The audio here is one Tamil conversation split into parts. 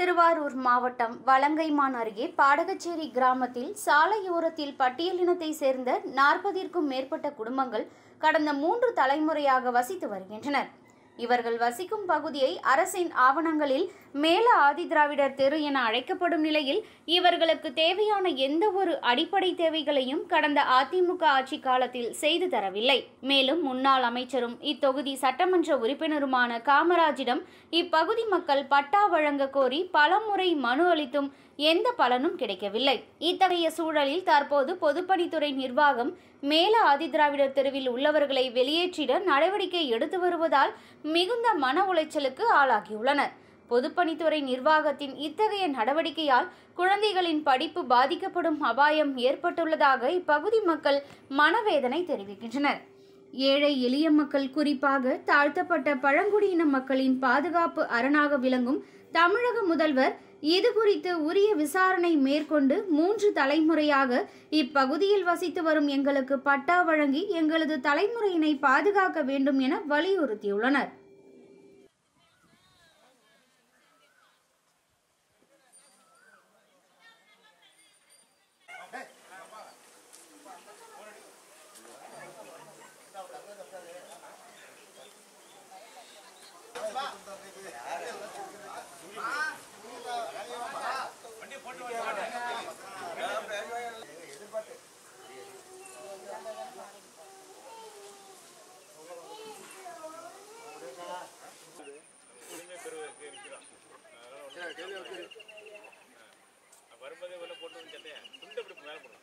திருவாரூர் மாவட்டம் வலங்கைமான் அருகே பாடகச்சேரி கிராமத்தில் சாலையோரத்தில் பட்டியலினத்தை சேர்ந்த நாற்பதிற்கும் மேற்பட்ட குடும்பங்கள் கடந்த மூன்று தலைமுறையாக வசித்து வருகின்றனர் இவர்கள் வசிக்கும் பகுதியை அரசின் ஆவணங்களில் மேல ஆதிதிராவிடர் தெரு என அழைக்கப்படும் நிலையில் இவர்களுக்கு தேவையான எந்த ஒரு அடிப்படை தேவைகளையும் கடந்த அதிமுக ஆட்சி காலத்தில் செய்து தரவில்லை மேலும் முன்னாள் அமைச்சரும் இத்தொகுதி சட்டமன்ற உறுப்பினருமான காமராஜிடம் இப்பகுதி மக்கள் பட்டா வழங்க கோரி பலமுறை மனு அளித்தும் எந்த பலனும் கிடைக்கவில்லை இத்தகைய சூழலில் தற்போது பொதுப்பணித்துறை நிர்வாகம் மேல ஆதிதிராவிடர் தெருவில் உள்ளவர்களை வெளியேற்றிட நடவடிக்கை எடுத்து வருவதால் மிகுந்த மன உளைச்சலுக்கு ஆளாகியுள்ளனர் பொதுப்பணித்துறை நிர்வாகத்தின் இத்தகைய நடவடிக்கையால் குழந்தைகளின் படிப்பு பாதிக்கப்படும் அபாயம் ஏற்பட்டுள்ளதாக இப்பகுதி மக்கள் மனவேதனை தெரிவிக்கின்றனர் ஏழை எளிய மக்கள் குறிப்பாக தாழ்த்தப்பட்ட பழங்குடியின மக்களின் பாதுகாப்பு அரணாக விளங்கும் தமிழக முதல்வர் இது குறித்து உரிய விசாரணை மேற்கொண்டு மூன்று தலைமுறையாக இப்பகுதியில் வசித்து வரும் எங்களுக்கு பட்டா வழங்கி எங்களது தலைமுறையினை பாதுகாக்க வேண்டும் என வலியுறுத்தியுள்ளனர் வரும்போதே உள்ள போட்டு வந்து சட்டையை துண்டு அப்படி மேலே போடணும்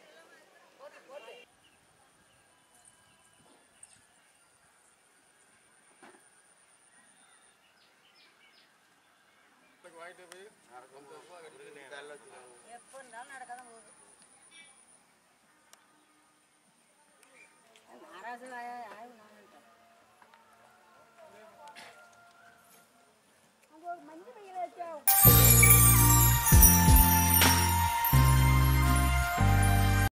எப்போ இருந்தாலும் நடக்காதான் போகுது நாராசு ஆய்வு நான் அங்கே ஒரு மஞ்சள் பையில வச்சா